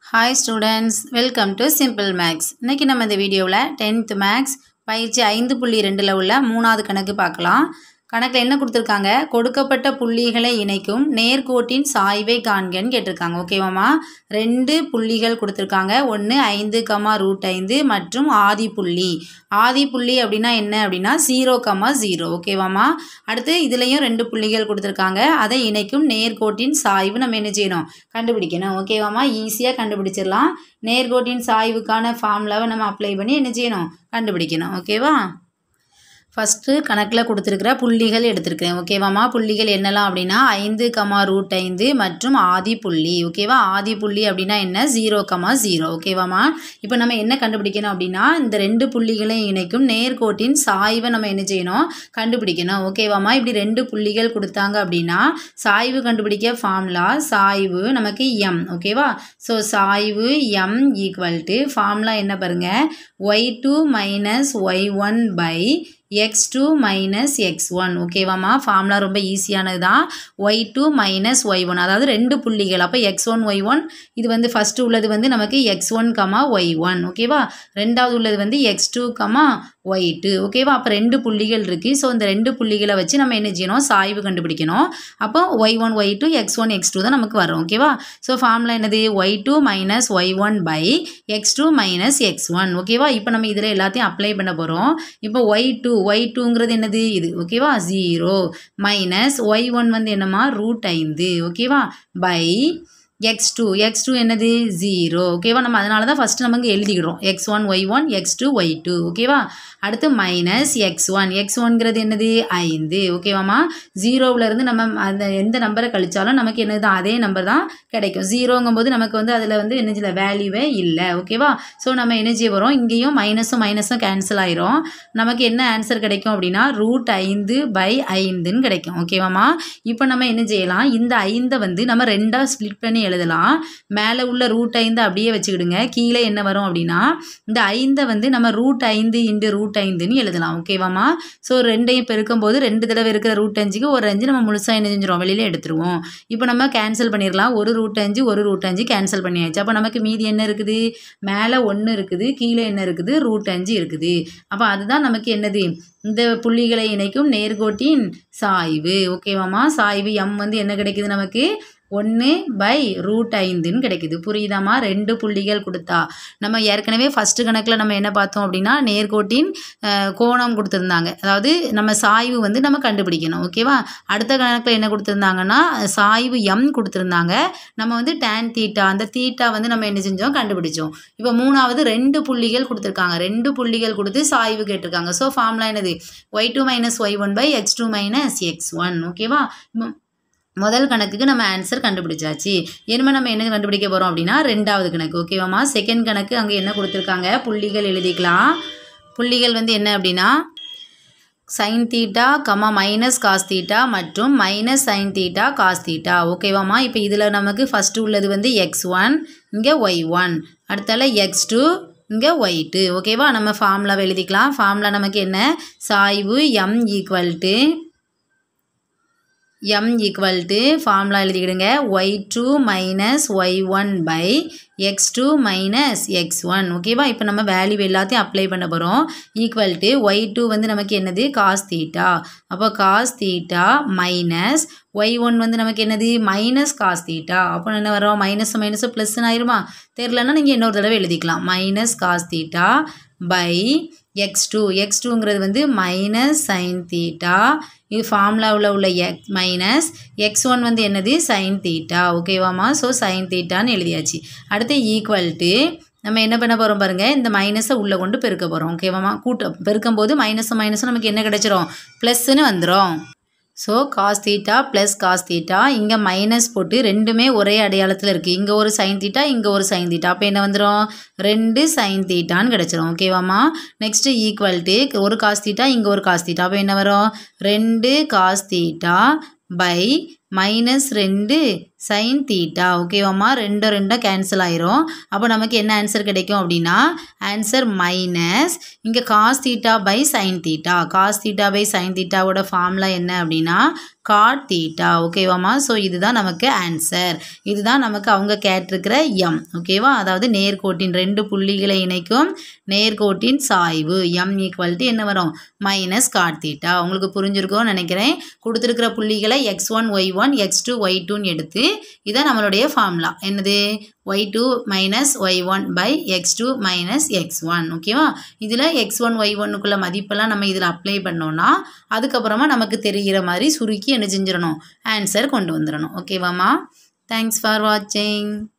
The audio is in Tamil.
hi students welcome to Simple Maths இன்னைக்கு நம்ம இந்த வீடியோவில் டென்த் மேக்ஸ் பயிற்சி ஐந்து புள்ளி ரெண்டில் உள்ள மூணாவது கணக்கு பார்க்கலாம் கணக்கில் என்ன கொடுத்துருக்காங்க கொடுக்கப்பட்ட புள்ளிகளை இணைக்கும் நேர்கோட்டின் சாய்வை காண்கன்னு கேட்டிருக்காங்க ஓகேவாம்மா ரெண்டு புள்ளிகள் கொடுத்துருக்காங்க ஒன்று ஐந்து கமா ரூட் ஐந்து மற்றும் ஆதி புள்ளி ஆதி புள்ளி அப்படின்னா என்ன அப்படின்னா ஜீரோ கமா ஜீரோ ஓகேவாம்மா அடுத்து இதுலேயும் ரெண்டு புள்ளிகள் கொடுத்துருக்காங்க அதை இணைக்கும் நேர்கோட்டின் சாய்வு நம்ம என்ன செய்யணும் கண்டுபிடிக்கணும் ஓகேவாம்மா ஈஸியாக கண்டுபிடிச்சிடலாம் நேர்கோட்டின் சாய்வுக்கான ஃபார்முலாவை நம்ம அப்ளை பண்ணி என்ன செய்யணும் கண்டுபிடிக்கணும் ஓகேவா ஃபஸ்ட்டு கணக்கில் கொடுத்துருக்கிற புள்ளிகள் எடுத்திருக்கிறேன் ஓகேவாம்மா புள்ளிகள் என்னலாம் அப்படின்னா ஐந்து கமா ரூட் ஐந்து மற்றும் ஆதி புள்ளி ஓகேவா ஆதி புள்ளி அப்படின்னா என்ன ஜீரோ கமா ஜீரோ ஓகேவாம்மா இப்போ நம்ம என்ன கண்டுபிடிக்கணும் அப்படின்னா இந்த ரெண்டு புள்ளிகளையும் இணைக்கும் நேர்கோட்டின் சாய்வை நம்ம என்ன செய்யணும் கண்டுபிடிக்கணும் ஓகேவாம்மா இப்படி ரெண்டு புள்ளிகள் கொடுத்தாங்க அப்படின்னா சாய்வு கண்டுபிடிக்க ஃபார்முலா சாய்வு நமக்கு எம் ஓகேவா ஸோ சாய்வு எம் ஈக்குவல் டு ஃபார்முலா என்ன பாருங்கள் y two minus y one by x two minus x one ஓகேவாம்மா ஃபார்முலா ரொம்ப ஈஸியானது தான் y two minus y one அதாவது ரெண்டு புள்ளிகள் அப்போ எக்ஸ் ஒன் ஒய் ஒன் இது வந்து ஃபஸ்ட்டு உள்ளது வந்து நமக்கு x one comma y one ஓகேவா ரெண்டாவது உள்ளது வந்து x two comma y two ஓகேவா அப்போ ரெண்டு புள்ளிகள் இருக்குது ஸோ இந்த ரெண்டு புள்ளிகளை வச்சு நம்ம என்ன செய்யணும் சாய்வு கண்டுபிடிக்கணும் அப்போ y one y two x one x two தான் நமக்கு வரும் ஓகேவா ஸோ ஃபார்முலா என்னது y two minus y one by x two minus x one ஓகேவா இப்போ நம்ம இதில் எல்லாத்தையும் அப்ளை பண்ண போகிறோம் இப்போ ஒய் டூ ஒய் டூங்கிறது என்னது இது ஓகேவா ஜீரோ மைனஸ் ஒய் ஒன் வந்து என்னம்மா ரூட் ஐந்து ஓகேவா by x two x two என்னது ஜீரோ ஓகேவா நம்ம அதனால தான் ஃபஸ்ட்டு நமக்கு எழுதிக்கிறோம் x one y one x two y two ஓகேவா அடுத்து மைனஸ் எக்ஸ் ஒன் எக்ஸ் ஒன்கிறது என்னது ஐந்து ஓகேவாம்மா ஜீரோவிலேருந்து நம்ம அந்த எந்த நம்பரை கழிச்சாலும் நமக்கு என்னது அதே நம்பர் தான் கிடைக்கும் ஜீரோங்கும் போது நமக்கு வந்து அதில் வந்து என்ன செய்யல வேல்யூவே இல்லை ஓகேவா ஸோ நம்ம என்ன செய்ய போகிறோம் இங்கேயும் மைனஸும் மைனஸும் கேன்சல் ஆயிரும் நமக்கு என்ன ஆன்சர் கிடைக்கும் அப்படின்னா ரூட் ஐந்து பை ஐந்துன்னு கிடைக்கும் ஓகேவாம்மா இப்போ நம்ம என்ன செய்யலாம் இந்த ஐந்தை வந்து நம்ம ரெண்டாக ஸ்ப்ளிட் பண்ணி எழுதலாம் மேலே உள்ள ரூட் ஐந்து அப்படியே வச்சுக்கிடுங்க கீழே என்ன வரும் அப்படின்னா இந்த ஐந்தை வந்து நம்ம ரூட் ஐந்து இன்டு ரூட் ஐந்துன்னு எழுதலாம் ஓகேவாம்மா ஸோ ரெண்டையும் பெருக்கும் போது ரெண்டு தடவை இருக்கிற ரூட் அஞ்சுக்கு ஒரு அஞ்சு நம்ம முழுசாக என்ன செஞ்சிடும் வெளியில் எடுத்துருவோம் இப்போ நம்ம கேன்சல் பண்ணிடலாம் ஒரு ரூட் அஞ்சு ஒரு ரூட் அஞ்சு கேன்சல் பண்ணியாச்சு அப்போ நமக்கு மீதி என்ன இருக்குது மேலே ஒன்று இருக்குது கீழே என்ன இருக்குது ரூட் அஞ்சு இருக்குது அப்போ அதுதான் நமக்கு என்னது இந்த புள்ளிகளை இணைக்கும் நேர்கோட்டின் சாய்வு ஓகேவாம்மா சாய்வு எம் வந்து என்ன கிடைக்குது நமக்கு ஒன்று பை ரூட் ஐந்துன்னு கிடைக்குது புரியுதாம்மா ரெண்டு புள்ளிகள் கொடுத்தா நம்ம ஏற்கனவே ஃபஸ்ட்டு கணக்கில் நம்ம என்ன பார்த்தோம் அப்படின்னா நேர்கோட்டின் கோணம் கொடுத்துருந்தாங்க அதாவது நம்ம சாய்வு வந்து நம்ம கண்டுபிடிக்கணும் ஓகேவா அடுத்த கணக்கில் என்ன கொடுத்துருந்தாங்கன்னா சாய்வு எம் கொடுத்துருந்தாங்க நம்ம வந்து டேன் தீட்டா அந்த தீட்டா வந்து நம்ம என்ன செஞ்சோம் கண்டுபிடிச்சோம் இப்போ மூணாவது ரெண்டு புள்ளிகள் கொடுத்துருக்காங்க ரெண்டு புள்ளிகள் கொடுத்து சாய்வு கேட்டிருக்காங்க ஸோ ஃபார்முலா என்னது y two minus y one by x two minus x one ஓகேவா முதல் கணக்குக்கு நம்ம ஆன்சர் கண்டுபிடிச்சாச்சு இனிமேல் நம்ம என்ன கண்டுபிடிக்க போகிறோம் அப்படின்னா ரெண்டாவது கணக்கு ஓகேவாம்மா செகண்ட் கணக்கு அங்கே என்ன கொடுத்துருக்காங்க புள்ளிகள் எழுதிக்கலாம் புள்ளிகள் வந்து என்ன அப்படின்னா sine theta comma minus cos theta மற்றும் minus sine theta cos theta ஓகேவாம்மா இப்போ இதில் நமக்கு ஃபஸ்ட்டு உள்ளது வந்து எக்ஸ் ஒன் இங்கே ஒய் ஒன் அடுத்தால எக்ஸ் டூ இங்கே ஒயிட்டு ஓகேவா நம்ம ஃபார்முலாவை எழுதிக்கலாம் ஃபார்முலா நமக்கு என்ன சாய்வு m equal to m equal to formula எழுதிக்கிடுங்க y two minus y one by x two minus x one ஓகேவா இப்போ நம்ம வேல்யூ எல்லாத்தையும் அப்ளை பண்ண போகிறோம் ஈக்குவல் டு ஒய் டூ வந்து நமக்கு என்னது காஸ் தீட்டா அப்போ cos theta minus y one வந்து நமக்கு என்னது மைனஸ் காஸ் தீட்டா அப்போ என்ன வரும் மைனஸ் மைனஸ் ப்ளஸ்ன்னு ஆயிருமா தெரிலன்னா நீங்கள் இன்னொரு தடவை எழுதிக்கலாம் minus cos theta by x two x டூங்கிறது வந்து மைனஸ் சைன் தீட்டா இது ஃபார்முலாவில் உள்ள எக்ஸ் மைனஸ் எக்ஸ் ஒன் வந்து என்னது சைன் தீட்டா ஓகேவாம்மா ஸோ சைன் தீட்டான்னு எழுதியாச்சு அடுத்து ஈக்குவல் டு நம்ம என்ன பண்ண போகிறோம் பாருங்கள் இந்த மைனஸை உள்ளே கொண்டு பெருக்க போகிறோம் ஓகேவாம்மா கூட்ட பெருக்கும் போது மைனஸும் மைனஸும் நமக்கு என்ன கிடைச்சிரும் ப்ளஸ்ன்னு வந்துடும் so cos theta plus cos theta இங்கே மைனஸ் போட்டு ரெண்டுமே ஒரே அடையாளத்தில் இருக்குது இங்கே ஒரு சைன் தீட்டா இங்கே ஒரு சைன் தீட்டா அப்போ என்ன வந்துடும் ரெண்டு சைன் தீட்டான்னு கிடச்சிரும் ஓகேவாம்மா நெக்ஸ்ட்டு ஈக்குவல் டு ஒரு காஸ் தீட்டா இங்கே ஒரு காஸ் தீட்டா அப்போ என்ன வரும் ரெண்டு காஸ் தீட்டா பை மைனஸ் ரெண்டு சைன் தீட்டா ஓகேவாம்மா ரெண்டும் ரெண்டும் கேன்சல் ஆயிரும் அப்போ நமக்கு என்ன ஆன்சர் கிடைக்கும் அப்படின்னா ஆன்சர் மைனஸ் இங்கே cos theta by sine theta cos theta by sine தீட்டாவோட ஃபார்முலா என்ன அப்படின்னா காட் தீட்டா ஓகேவாம்மா ஸோ இதுதான் நமக்கு ஆன்சர் இதுதான் நமக்கு அவங்க கேட்டிருக்கிற எம் ஓகேவா அதாவது நேர்கோட்டின் ரெண்டு புள்ளிகளை இணைக்கும் நேர்கோட்டின் சாய்வு எம் ஈக்குவல் டு என்ன வரும் மைனஸ் காட் தீட்டா உங்களுக்கு புரிஞ்சிருக்கும்னு நினைக்கிறேன் கொடுத்துருக்கிற புள்ளிகளை x one y one x two y டூன்னு எடுத்து இதான் நம்மளுடைய ஃபார்முலா என்னது y two minus y one by x two minus x one ஓகேவா இதில் எக்ஸ் ஒன் ஒய் ஒன்னுக்குள்ள மதிப்பெல்லாம் நம்ம இதில் அப்ளை பண்ணோன்னா அதுக்கப்புறமா நமக்கு தெரிகிற மாதிரி சுருக்கி என்ன செஞ்சிடணும் ஆன்சர் கொண்டு வந்துடணும் ஓகேவாம்மா தேங்க்ஸ் ஃபார் வாட்சிங்